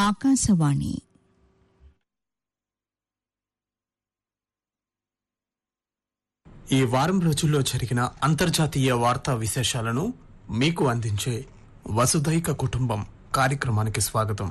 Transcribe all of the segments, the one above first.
ఆకాశవాణి ఈ వారం రోజుల్లో జరిగిన అంతర్జాతీయ వార్తా విశేషాలను మీకు అందించే వసుధైక కుటుంబం కార్యక్రమానికి స్వాగతం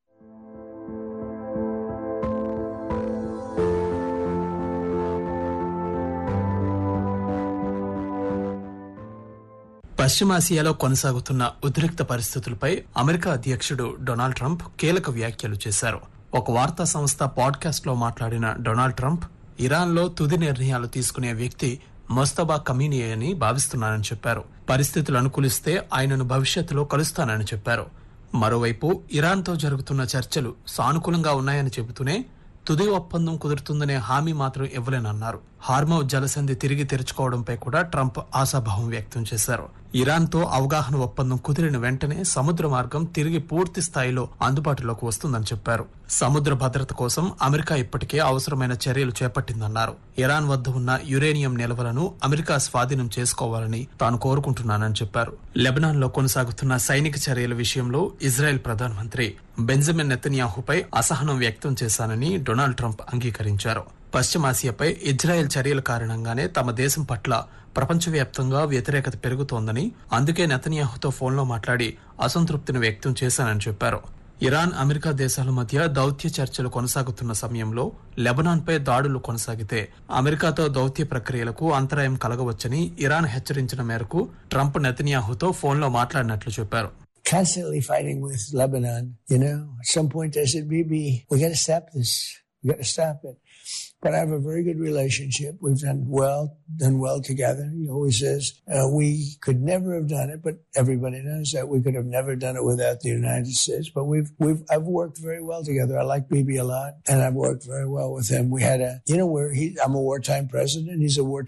పశ్చిమాసియాలో కొనసాగుతున్న ఉద్రిక్త పరిస్థితులపై అమెరికా అధ్యక్షుడు డొనాల్డ్ ట్రంప్ కీలక వ్యాఖ్యలు చేశారు ఒక వార్తా సంస్థ పాడ్కాస్ట్ లో మాట్లాడిన డొనాల్డ్ ట్రంప్ ఇరాన్లో తుది నిర్ణయాలు తీసుకునే వ్యక్తి మొస్తబా కమీని అని భావిస్తున్నానని చెప్పారు పరిస్థితులు అనుకూలిస్తే ఆయనను భవిష్యత్తులో కలుస్తానని చెప్పారు మరోవైపు ఇరాన్తో జరుగుతున్న చర్చలు సానుకూలంగా ఉన్నాయని చెబుతూనే తుది ఒప్పందం కుదురుతుందనే హామీ మాత్రం ఇవ్వలేనన్నారు హార్మో జలసంధి తిరిగి తెరుచుకోవడంపై కూడా ట్రంప్ ఆశాభావం వ్యక్తం చేశారు ఇరాన్తో అవగాహన ఒప్పందం కుదిరిన వెంటనే సముద్ర మార్గం తిరిగి పూర్తి స్థాయిలో అందుబాటులోకి వస్తుందని చెప్పారు సముద్ర భద్రత కోసం అమెరికా ఇప్పటికే అవసరమైన చర్యలు చేపట్టిందన్నారు ఇరాన్ వద్ద ఉన్న యురేనియం నిల్వలను అమెరికా స్వాధీనం చేసుకోవాలని తాను కోరుకుంటున్నానని చెప్పారు లెబనాన్ లో కొనసాగుతున్న సైనిక చర్యల విషయంలో ఇజ్రాయెల్ ప్రధానమంత్రి బెంజమిన్ నెతన్యాహుపై అసహనం వ్యక్తం చేశానని డొనాల్డ్ ట్రంప్ అంగీకరించారు పశ్చిమాసియాపై ఇజ్రాయెల్ చర్యల కారణంగానే తమ దేశం పట్ల ప్రపంచవ్యాప్తంగా వ్యతిరేకత పెరుగుతోందని అందుకే నెతన్యాహుతో ఫోన్లో మాట్లాడి అసంతృప్తిని వ్యక్తం చేశానని చెప్పారు ఇరాన్ అమెరికా దేశాల మధ్య దౌత్య చర్చలు కొనసాగుతున్న సమయంలో లెబనాన్పై దాడులు కొనసాగితే అమెరికాతో దౌత్య ప్రక్రియలకు అంతరాయం కలగవచ్చని ఇరాన్ హెచ్చరించిన మేరకు ట్రంప్ నెతన్యాహుతో ఫోన్లో మాట్లాడినట్లు చెప్పారు constantly fighting with Lebanon. You know, at some point I said, Bibi, we got to stop this. We got to stop it. But I have a very good relationship. We've done well, done well together. He always says uh, we could never have done it, but everybody knows that we could have never done it without the United States. But we've we've I've worked very well together. I like Bibi a lot, and I've worked very well with him. We had a, you know, where he I'm a wartime president. He's a wartime